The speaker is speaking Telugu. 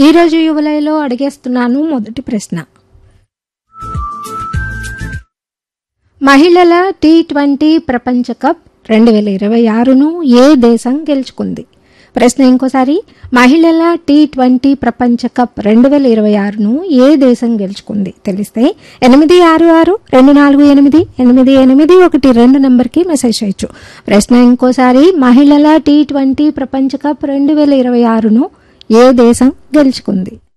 ఈరోజు యువలయలో అడిగేస్తున్నాను మొదటి ప్రశ్న మహిళల టీ ట్వంటీ ప్రపంచ కప్ రెండు వేల ఇరవై ఆరును ఏ దేశం గెలుచుకుంది ప్రశ్న ఇంకోసారి మహిళల టీ ట్వంటీ ప్రపంచ కప్ రెండు వేల ఇరవై ఆరును ఏ దేశం గెలుచుకుంది తెలిస్తే ఎనిమిది ఆరు ఆరు రెండు నాలుగు ఎనిమిది ఎనిమిది ఎనిమిది ఒకటి రెండు నంబర్కి మెసేజ్ చేయొచ్చు ప్రశ్న ఇంకోసారి మహిళల టీ ట్వంటీ ప్రపంచ కప్ రెండు వేల ఇరవై ఆరును ఏ దేశం గెలుచుకుంది